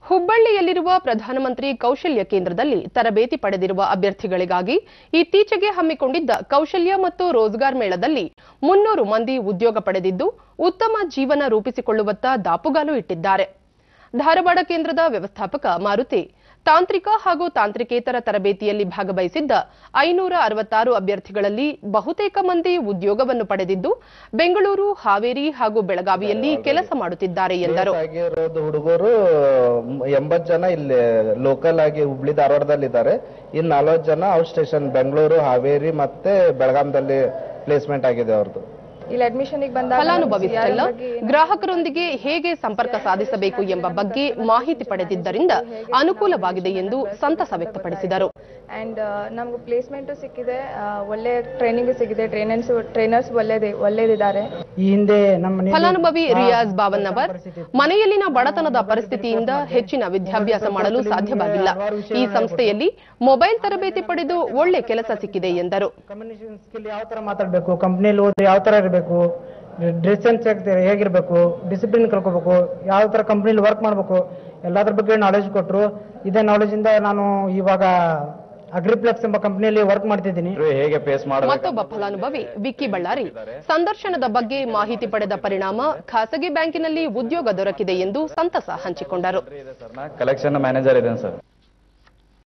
ಹುಬ್ಬಳ್ಳಿಯಲ್ಲಿರುವ ಪ್ರಧಾನಮಂತ್ರಿ ಕೌಶಲ್ಯ ಕೇಂದ್ರದಲ್ಲಿ ತರಬೇತಿ ಪಡೆದಿರುವ ಅಭ್ಯರ್ಥಿಗಳಿಗಾಗಿ ಇತ್ತೀಚೆಗೆ ಹಮ್ಮಿಕೊಂಡಿದ್ದ ಕೌಶಲ್ಯ ಮತ್ತು ರೋಜ್ಗಾರ್ ಮೇಳದಲ್ಲಿ ಮುನ್ನೂರು ಮಂದಿ ಉದ್ಯೋಗ ಪಡೆದಿದ್ದು ಉತ್ತಮ ಜೀವನ ರೂಪಿಸಿಕೊಳ್ಳುವತ್ತ ದಾಪುಗಾಲು ಇಟ್ಟಿದ್ದಾರೆ ಧಾರವಾಡ ಕೇಂದ್ರದ ವ್ಯವಸ್ಥಾಪಕ ಮಾರುತಿ ತಾಂತ್ರಿಕ ಹಾಗೂ ತಾಂತ್ರಿಕೇತರ ತರಬೇತಿಯಲ್ಲಿ ಭಾಗವಹಿಸಿದ್ದ ಐನೂರ ಅರವತ್ತಾರು ಅಭ್ಯರ್ಥಿಗಳಲ್ಲಿ ಬಹುತೇಕ ಮಂದಿ ಉದ್ಯೋಗವನ್ನು ಪಡೆದಿದ್ದು ಬೆಂಗಳೂರು ಹಾವೇರಿ ಹಾಗೂ ಬೆಳಗಾವಿಯಲ್ಲಿ ಕೆಲಸ ಮಾಡುತ್ತಿದ್ದಾರೆ ಎಂದರು ಪ್ಲೇಸ್ ಆಗಿರೋದು ಹುಡುಗರು ಎಂಬತ್ ಜನ ಇಲ್ಲಿ ಲೋಕಲ್ ಆಗಿ ಹುಬ್ಳಿ ಧಾರವಾಡದಲ್ಲಿ ಇದ್ದಾರೆ ಇನ್ನು ನಲವತ್ತು ಜನ ಔಟ್ ಸ್ಟೇಷನ್ ಬೆಂಗಳೂರು ಹಾವೇರಿ ಮತ್ತೆ ಬೆಳಗಾಂದಲ್ಲಿ ಪ್ಲೇಸ್ಮೆಂಟ್ ಆಗಿದೆ ಅವ್ರದ್ದು ಇಲ್ಲಿ ಅಡ್ಮಿಷನ್ಗೆ ಬಂದಾಗ ಫಲಾನುಭವಿಸ್ತಲ್ಲ ಗ್ರಾಹಕರೊಂದಿಗೆ ಹೇಗೆ ಸಂಪರ್ಕ ಸಾಧಿಸಬೇಕು ಎಂಬ ಬಗ್ಗೆ ಮಾಹಿತಿ ಪಡೆದಿದ್ದರಿಂದ ಅನುಕೂಲವಾಗಿದೆ ಎಂದು ಸಂತಸ ವ್ಯಕ್ತಪಡಿಸಿದರು ಅಂಡ್ ನಮ್ಗೆ ಪ್ಲೇಸ್ಮೆಂಟು ಸಿಕ್ಕಿದೆ ಆ, ಒಳ್ಳೆ ಟ್ರೈನಿಂಗ್ ಸಿಕ್ಕಿದೆ ಟ್ರೈನರ್ಸ್ ಟ್ರೈನರ್ಸ್ ಒಳ್ಳೇದೇ ಒಳ್ಳೇದಿದ್ದಾರೆ ಈ ಹಿಂದೆ ನಮ್ಮ ಮನೆಯಲ್ಲಿ ಫಲಾನುಭವಿ ರಿಯಾಜ್ ಬಾವನ್ನವರ್ ಮನೆಯಲ್ಲಿನ ಬಡತನದ ಪರಿಸ್ಥಿತಿಯಿಂದ ಹೆಚ್ಚಿನ ವಿದ್ಯಾಭ್ಯಾಸ ಮಾಡಲು ಸಾಧ್ಯವಾಗಿಲ್ಲ ಈ ಸಂಸ್ಥೆಯಲ್ಲಿ ಮೊಬೈಲ್ ತರಬೇತಿ ಪಡೆದು ಒಳ್ಳೆ ಕೆಲಸ ಸಿಕ್ಕಿದೆ ಎಂದರು ಕಮ್ಯುನಿಕೇಶನ್ ಸ್ಕಿಲ್ ಯಾವ ತರ ಮಾತಾಡಬೇಕು ಕಂಪ್ನಿಯಲ್ಲಿ ಹೋದ್ರೆ ಯಾವ ತರ ಇರಬೇಕು ಡ್ರೆಸ್ ಸೆನ್ಸ್ ಹೇಗಿರ್ಬೇಕು ಡಿಸಿಪ್ಲಿನ್ ಕಲ್ಕೋಬೇಕು ಯಾವ ತರ ಕಂಪ್ನಿಲಿ ವರ್ಕ್ ಮಾಡಬೇಕು ಎಲ್ಲದ್ರ ಬಗ್ಗೆ ನಾಲೆಜ್ ಕೊಟ್ಟರು ಇದೇ ನಾಲೆಜ್ ಇಂದ ನಾನು ಇವಾಗ ಅಗ್ರಿಪ್ಲೆಕ್ಸ್ ಎಂಬ ಕಂಪ್ನಿಯಲ್ಲಿ ವರ್ಕ್ ಮಾಡ್ತಿದ್ದೀನಿ ಹೇಗೆ ಫೇಸ್ ಮತ್ತೊಬ್ಬ ಫಲಾನುಭವಿ ವಿಕ್ಕಿ ಬಳ್ಳಾರಿ ಸಂದರ್ಶನದ ಬಗ್ಗೆ ಮಾಹಿತಿ ಪಡೆದ ಪರಿಣಾಮ ಖಾಸಗಿ ಬ್ಯಾಂಕಿನಲ್ಲಿ ಉದ್ಯೋಗ ದೊರಕಿದೆ ಎಂದು ಸಂತಸ ಹಂಚಿಕೊಂಡರು ಕಲೆಕ್ಷನ್ ಮ್ಯಾನೇಜರ್ ಇದ್ದೇನೆ ಸರ್